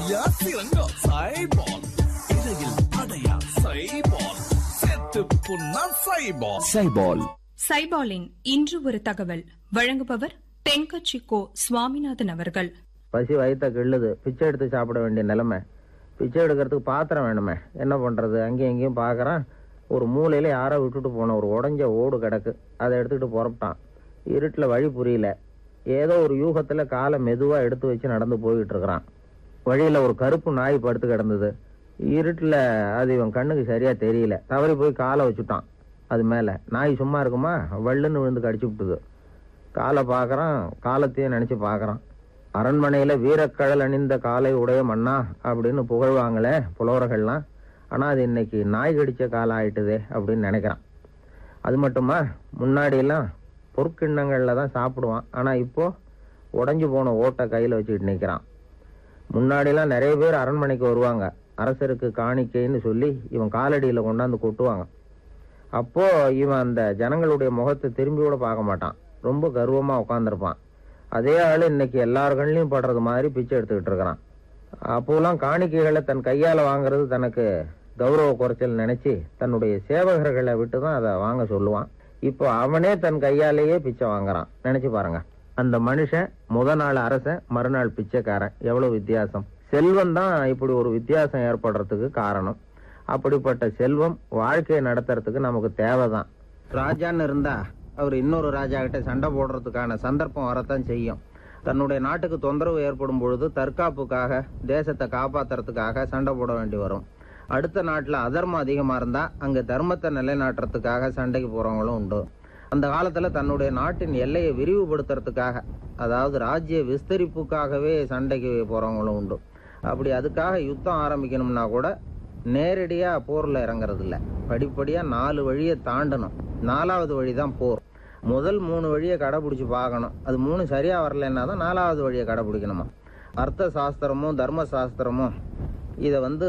யாத்திரங்கம் சைபால் இடையில் அடையா சைபால் செத்து புண்ணா சைபால் சைபால் சைபாலின் இன்று ஒரு தகவல் வழங்குபவர் தென்கட்சி கோ சுவாமிநாதன் அவர்கள் பசி வயித்த கிள்ளுது பிச்சை எடுத்து சாப்பிட வேண்டிய நிலைமை பிச்சை எடுக்கிறதுக்கு பாத்திரம் வேணுமே என்ன பண்றது அங்கேயும் இங்கேயும் பார்க்கறான் ஒரு மூலையில யாரோ விட்டுட்டு போன ஒரு உடஞ்ச ஓடு கிடக்கு அதை எடுத்துக்கிட்டு புறப்பட்டான் இருட்டில் வழி புரியல ஏதோ ஒரு யூகத்துல காலை மெதுவா எடுத்து வச்சு நடந்து போயிட்டு இருக்கிறான் வழியில ஒரு கருப்பு நாய் படுத்து கிடந்தது இருட்டில் அது இவன் கண்ணுக்கு சரியா தெரியல தவறி போய் காலை வச்சுட்டான் அது மேல நாய் சும்மா இருக்குமா வள்ளுன்னு விழுந்து கடிச்சு விட்டுது காலை பார்க்கறான் காலத்தையும் நினைச்சு பார்க்கறான் அரண்மனையில வீரக்கழல் அணிந்த காலை உடைய மன்னா அப்படின்னு புகழ்வாங்களே புலவர்கள்லாம் ஆனா அது இன்னைக்கு நாய் கடிச்ச காலம் ஆயிட்டுதே அப்படின்னு நினைக்கிறான் அது மட்டுமா முன்னாடி எல்லாம் பொற்கிண்ணங்கள்ல தான் சாப்பிடுவான் ஆனா இப்போ உடைஞ்சு போன ஓட்டை கையில வச்சுக்கிட்டு நிக்கிறான் முன்னாடிலாம் நிறைய பேர் அரண்மனைக்கு வருவாங்க அரசருக்கு காணிக்கைன்னு சொல்லி இவன் காலடியில கொண்டாந்து கொட்டுவாங்க அப்போ இவன் அந்த ஜனங்களுடைய முகத்தை திரும்பி கூட பார்க்க மாட்டான் ரொம்ப கர்வமா உட்காந்துருப்பான் அதே ஆளு இன்னைக்கு எல்லார் கண்ணிலையும் படுறது மாதிரி பிச்சை எடுத்துக்கிட்டு இருக்கிறான் அப்போலாம் காணிக்கைகளை தன் கையால வாங்குறது தனக்கு கௌரவ குறைச்சல் நினைச்சு தன்னுடைய சேவகர்களை விட்டு தான் அதை வாங்க சொல்லுவான் இப்போ அவனே தன் கையாலேயே பிச்சை வாங்குறான் நினைச்சு பாருங்க அந்த மனுஷன் முத நாள் அரசன் மறுநாள் பிச்சைக்காரன் எவ்வளவு வித்தியாசம் செல்வம் தான் இப்படி ஒரு வித்தியாசம் ஏற்படுறதுக்கு காரணம் அப்படிப்பட்ட செல்வம் வாழ்க்கையை நடத்துறதுக்கு நமக்கு தேவைதான் ராஜான்னு இருந்தா அவர் இன்னொரு ராஜா கிட்ட சண்டை போடுறதுக்கான சந்தர்ப்பம் வரத்தான் செய்யும் தன்னுடைய நாட்டுக்கு தொந்தரவு ஏற்படும் பொழுது தற்காப்புக்காக தேசத்தை காப்பாத்துறதுக்காக சண்டை போட வேண்டி வரும் அடுத்த நாட்டுல அதர்மம் அதிகமா இருந்தா அங்க தர்மத்தை நிலைநாட்டுறதுக்காக சண்டைக்கு போறவங்களும் உண்டு அந்த காலத்துல தன்னுடைய நாட்டின் எல்லையை விரிவுபடுத்துறதுக்காக அதாவது ராஜ்ய விஸ்தரிப்புக்காகவே சண்டைக்கு போறவங்களும் உண்டு அப்படி அதுக்காக யுத்தம் ஆரம்பிக்கணும்னா கூட நேரடியா போர்ல இறங்குறது இல்ல படிப்படியா நாலு வழியை தாண்டணும் நாலாவது வழி தான் போர் முதல் மூணு வழியை கடைபிடிச்சு பார்க்கணும் அது மூணு சரியா வரலன்னா தான் நாலாவது வழியை கடைபிடிக்கணுமா அர்த்த சாஸ்திரமும் தர்ம சாஸ்திரமும் இதை வந்து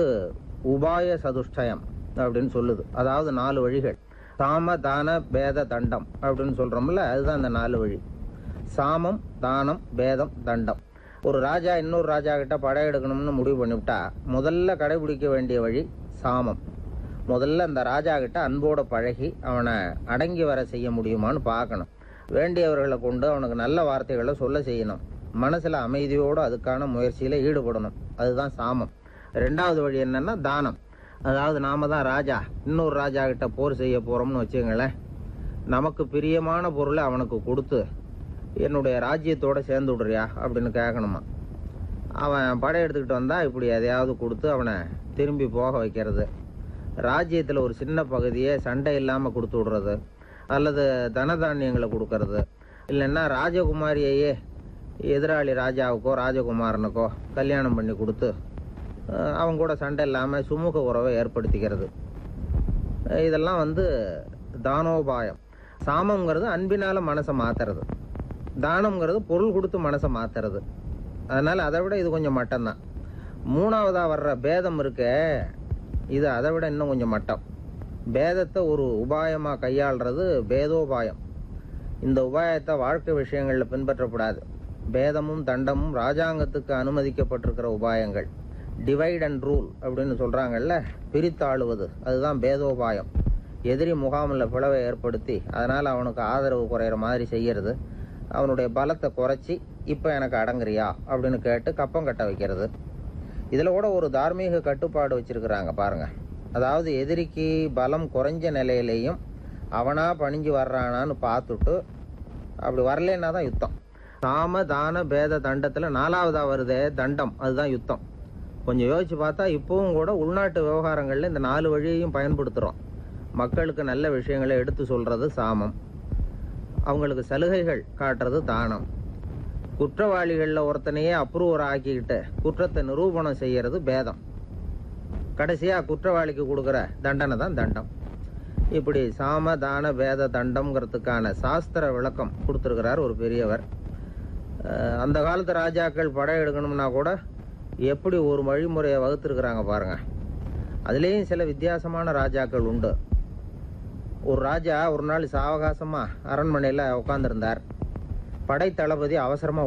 உபாய சதுஷ்டயம் அப்படின்னு சொல்லுது அதாவது நாலு வழிகள் சாம தான பேத தண்டம் அப்படின்னு சொல்றோம்ல அதுதான் அந்த நாலு வழி சாமம் தானம் பேதம் தண்டம் ஒரு ராஜா இன்னொரு ராஜா கிட்ட படையெடுக்கணும்னு முடிவு பண்ணிவிட்டா முதல்ல கடைபிடிக்க வேண்டிய வழி சாமம் முதல்ல அந்த ராஜா கிட்ட அன்போட பழகி அவனை அடங்கி வர செய்ய முடியுமான்னு பார்க்கணும் வேண்டியவர்களை கொண்டு அவனுக்கு நல்ல வார்த்தைகளை சொல்ல செய்யணும் மனசுல அமைதியோடு அதுக்கான முயற்சியில ஈடுபடணும் அதுதான் சாமம் ரெண்டாவது வழி என்னன்னா தானம் அதாவது நாம தான் ராஜா இன்னொரு ராஜா கிட்ட போர் செய்ய போறோம்னு வச்சுங்களேன் நமக்கு பிரியமான பொருளை அவனுக்கு கொடுத்து என்னுடைய ராஜ்யத்தோட சேர்ந்து விடுறியா அப்படின்னு கேட்கணுமா அவன் படை எடுத்துக்கிட்டு வந்தா இப்படி எதையாவது கொடுத்து அவனை திரும்பி போக வைக்கிறது ராஜ்யத்துல ஒரு சின்ன பகுதியை சண்டை இல்லாம கொடுத்து விடுறது அல்லது தனதானியங்களை கொடுக்கறது இல்லைன்னா ராஜகுமாரியையே எதிராளி ராஜாவுக்கோ ராஜகுமாரனுக்கோ கல்யாணம் பண்ணி கொடுத்து அஹ், அவங்க கூட சண்டை இல்லாம சுமூக உறவை ஏற்படுத்திக்கிறது அஹ், இதெல்லாம் வந்து தானோபாயம் சாமங்கிறது அன்பினால மனசை மாத்துறது தானம்ங்கிறது பொருள் கொடுத்து மனசை மாத்துறது அதனால அதை விட இது கொஞ்சம் மட்டம்தான் மூணாவதா வர்ற பேதம் இருக்க இது அதை விட இன்னும் கொஞ்சம் மட்டம் பேதத்தை ஒரு உபாயமா கையாள்றது பேதோபாயம் இந்த உபாயத்தை வாழ்க்கை விஷயங்கள்ல பின்பற்றக்கூடாது பேதமும் தண்டமும் ராஜாங்கத்துக்கு அனுமதிக்கப்பட்டிருக்கிற உபாயங்கள் டிவைட் அண்ட் ரூல் அப்படின்னு சொல்றாங்கல்ல பிரித்தாளுவது அதுதான் பேதோபாயம் எதிரி முகாமில் பிளவை ஏற்படுத்தி அதனால அவனுக்கு ஆதரவு குறையிற மாதிரி செய்யறது அவனுடைய பலத்தை குறைச்சி இப்போ எனக்கு அடங்குறியா அப்படின்னு கேட்டு கப்பம் கட்ட வைக்கிறது இதில் கூட ஒரு தார்மீக கட்டுப்பாடு வச்சிருக்கிறாங்க பாருங்க அதாவது எதிரிக்கு பலம் குறைஞ்ச நிலையிலையும் அவனா பணிஞ்சு வர்றானான்னு பார்த்துட்டு அப்படி வரலன்னா தான் யுத்தம் சாம தான பேத தண்டத்துல நாலாவதா வருதே தண்டம் அதுதான் யுத்தம் கொஞ்சம் யோசிச்சு பார்த்தா இப்பவும் கூட உள்நாட்டு விவகாரங்கள்ல இந்த நாலு வழியையும் பயன்படுத்துறோம் மக்களுக்கு நல்ல விஷயங்களை எடுத்து சொல்றது சாமம் அவங்களுக்கு சலுகைகள் காட்டுறது தானம் குற்றவாளிகள்ல ஒருத்தனையே அப்ரூவர் ஆக்கிக்கிட்டு குற்றத்தை நிரூபணம் செய்யறது பேதம் கடைசியா குற்றவாளிக்கு கொடுக்கிற தண்டனை தான் தண்டம் இப்படி சாம தான பேத தண்டம்ங்கிறதுக்கான சாஸ்திர விளக்கம் கொடுத்துருக்கிறார் ஒரு பெரியவர் அஹ் அந்த காலத்து ராஜாக்கள் படையெடுக்கணும்னா கூட எப்படி ஒரு வழிமுறையை வகுத்துருக்குறாங்க பாருங்க அதுலேயும் சில வித்தியாசமான ராஜாக்கள் உண்டு ஒரு ராஜா ஒரு நாள் சாவகாசமா அரண்மனையில் உட்காந்துருந்தார் படை தளபதி அவசரமா